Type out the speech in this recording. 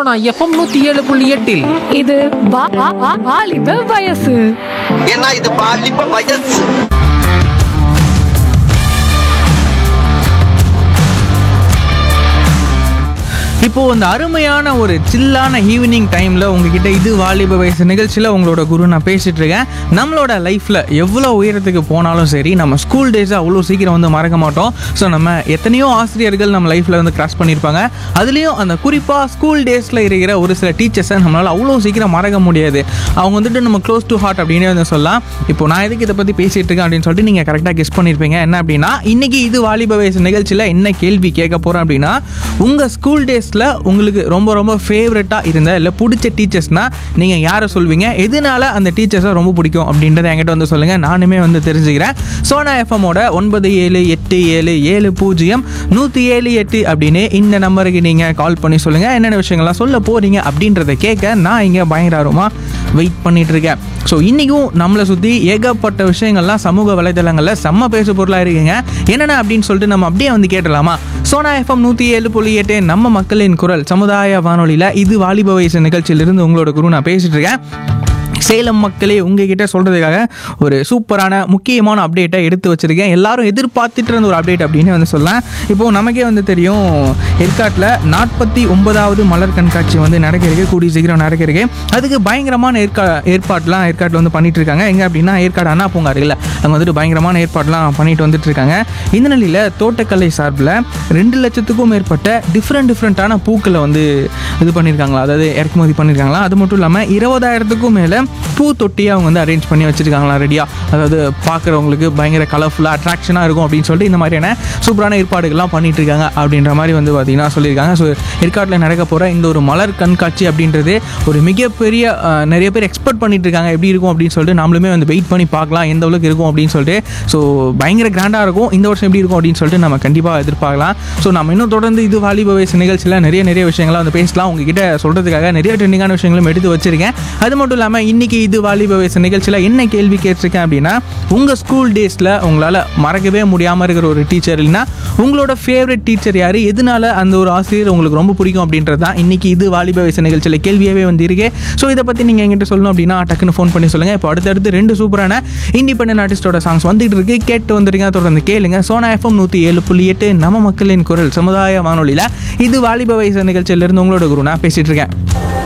Sona FM நூத்தி ஏழு புள்ளி எட்டில் இது வா- வா- வா- வாலிப வயசு ஏன்னா இது பாலிப்ப வயசு இப்போ இந்த அருமையான ஒரு சில்லான ஈவினிங் டைம்ல உங்ககிட்ட இது வாலிப வயசு நிகழ்ச்சியில் உங்களோட குரு நான் பேசிட்டு இருக்கேன் நம்மளோட லைஃப்ல எவ்வளோ உயரத்துக்கு போனாலும் சரி நம்ம ஸ்கூல் டேஸை அவ்வளோ சீக்கிரம் வந்து மறக்க மாட்டோம் ஸோ நம்ம எத்தனையோ ஆசிரியர்கள் நம்ம லைஃப்ல வந்து கிராஸ் பண்ணியிருப்பாங்க அதுலேயும் அந்த குறிப்பாக ஸ்கூல் டேஸில் இருக்கிற ஒரு சில டீச்சர்ஸை நம்மளால் அவ்வளோ சீக்கிரம் மறக்க முடியாது அவங்க வந்துட்டு நம்ம க்ளோஸ் டு ஹார்ட் அப்படின்னு வந்து சொல்லலாம் இப்போ நான் எதுக்கு இதை பற்றி பேசிட்டு இருக்கேன் அப்படின்னு சொல்லிட்டு நீங்கள் கரெக்டாக கெஸ் பண்ணியிருப்பீங்க என்ன அப்படின்னா இன்னைக்கு இது வாலிப வயசு நிகழ்ச்சியில் என்ன கேள்வி கேட்க போகிறோம் அப்படின்னா உங்கள் ஸ்கூல் டேஸில் உங்களுக்கு ரொம்ப ரொம்ப ஃபேவரட்டாக இருந்த இல்லை பிடிச்ச டீச்சர்ஸ்னால் நீங்கள் யாரை சொல்வீங்க எதனால அந்த டீச்சர்ஸை ரொம்ப பிடிக்கும் அப்படின்றத என்கிட்ட வந்து சொல்லுங்கள் நானுமே வந்து தெரிஞ்சுக்கிறேன் சோனா எஃப்எம்மோட ஒன்பது ஏழு எட்டு ஏழு ஏழு பூஜ்ஜியம் நூற்றி ஏழு எட்டு அப்படின்னு இந்த நம்பருக்கு நீங்கள் கால் பண்ணி சொல்லுங்கள் என்னென்ன விஷயங்கள்லாம் சொல்ல போகிறீங்க அப்படின்றத கேட்க நான் இங்கே பயங்கரமாக வெயிட் பண்ணிட்டு இருக்கேன் ஸோ இன்றைக்கும் நம்மளை சுற்றி ஏகப்பட்ட விஷயங்கள்லாம் சமூக வலைதளங்களில் செம்ம பேசு பொருளாக இருக்குங்க என்னென்ன அப்படின்னு சொல்லிட்டு நம்ம அப்படியே வந்து கேட்டலாமா சோனா எஃப்எம் நூற்றி ஏழு புள்ளி எட்டு நம்ம மக்களின் குரல் சமுதாய வானொலியில் இது வாலிப வயசு நிகழ்ச்சியிலிருந்து உங்களோட குரு நான் பேசிட்டு இருக்கேன் சேலம் மக்களே உங்ககிட்ட சொல்கிறதுக்காக ஒரு சூப்பரான முக்கியமான அப்டேட்டை எடுத்து வச்சுருக்கேன் எல்லாரும் எதிர்பார்த்துட்டு இருந்த ஒரு அப்டேட் அப்படின்னு வந்து சொல்லலாம் இப்போது நமக்கே வந்து தெரியும் ஏற்காட்டில் நாற்பத்தி ஒன்பதாவது மலர் கண்காட்சி வந்து நடக்கிறது கூடிய சீக்கிரம் நடக்கிறது அதுக்கு பயங்கரமான ஏற்கா ஏற்பாடுலாம் ஏற்காட்டில் வந்து பண்ணிட்டு இருக்காங்க எங்கே அப்படின்னா ஏற்காடு அண்ணா பூங்கா இருக்குல்ல அங்கே வந்துட்டு பயங்கரமான ஏற்பாடுலாம் பண்ணிட்டு வந்துட்டு இருக்காங்க இந்த நிலையில் தோட்டக்கலை சார்பில் ரெண்டு லட்சத்துக்கும் மேற்பட்ட டிஃப்ரெண்ட் டிஃப்ரெண்ட்டான பூக்களை வந்து இது பண்ணியிருக்காங்களா அதாவது இறக்குமதி பண்ணியிருக்காங்களா அது மட்டும் இல்லாமல் இருபதாயிரத்துக்கும் மேலே பூ தொட்டியை அவங்க வந்து அரேஞ்ச் பண்ணி வச்சுருக்காங்களா ரெடியாக அதாவது பார்க்குறவங்களுக்கு பயங்கர கலர்ஃபுல்லாக அட்ராக்ஷனாக இருக்கும் அப்படின்னு சொல்லிட்டு இந்த மாதிரியான சூப்பரான ஏற்பாடுகள்லாம் பண்ணிட்டு இருக்காங்க அப்படின்ற மாதிரி வந்து பார்த்தீங்கன்னா சொல்லியிருக்காங்க ஸோ ஏற்காட்டில் நடக்க போகிற இந்த ஒரு மலர் கண்காட்சி அப்படின்றது ஒரு மிகப்பெரிய அஹ், நிறைய பேர் எக்ஸ்பெக்ட் பண்ணிட்டு இருக்காங்க எப்படி இருக்கும் அப்படின்னு சொல்லிட்டு நாமளுமே வந்து வெயிட் பண்ணி பார்க்கலாம் எந்த அளவுக்கு இருக்கும் அப்படின்னு சொல்லிட்டு ஸோ பயங்கர கிராண்டாக இருக்கும் இந்த வருஷம் எப்படி இருக்கும் அப்படின்னு சொல்லிட்டு நம்ம கண்டிப்பாக எதிர்பார்க்கலாம் ஸோ நம்ம இன்னும் தொடர்ந்து இது வாலிப வயசு நிகழ்ச்சியில் நிறைய நிறைய விஷயங்களை வந்து பேசலாம் உங்ககிட்ட சொல்கிறதுக்காக நிறைய ட்ரெண்டிங்கான விஷயங்களும் எடுத்து வச்சிருக்கேன் அது மட்டும் இல்லாமல் இன்னைக்கு இது வாலிப வயசு நிகழ்ச்சியில் என்ன கேள்வி கேட்டிருக்கேன் அப்படின்னா உங்கள் ஸ்கூல் டேஸில் உங்களால் மறக்கவே முடியாமல் இருக்கிற ஒரு டீச்சர் இல்லைன்னா உங்களோட ஃபேவரட் டீச்சர் யார் எதனால அந்த ஒரு ஆசிரியர் உங்களுக்கு ரொம்ப பிடிக்கும் அப்படின்றது தான் இன்னைக்கு இது வாலிப வயசு நிகழ்ச்சியில் கேள்வியாகவே வந்து இருக்கு ஸோ இதை பற்றி நீங்கள் என்கிட்ட சொல்லணும் அப்படின்னா டக்குன்னு ஃபோன் பண்ணி சொல்லுங்கள் இப்போ அடுத்தடுத்து ரெண்டு சூப்பரான இண்டிபெண்டன்ட் ஆர்டிஸ்டோட சாங்ஸ் வந்துட்டு இருக்கு கேட்டு வந்துருங்க தொடர்ந்து கேளுங்க சோனா எஃப்எம் நூற்றி ஏழு புள்ளி எட்டு நம்ம மக்களின் குரல் சமுதாய வானொலியில் இது வாலிப வயசு நிகழ்ச்சியிலிருந்து உங்களோட குரு நான் பேசிட்டு இருக்கேன்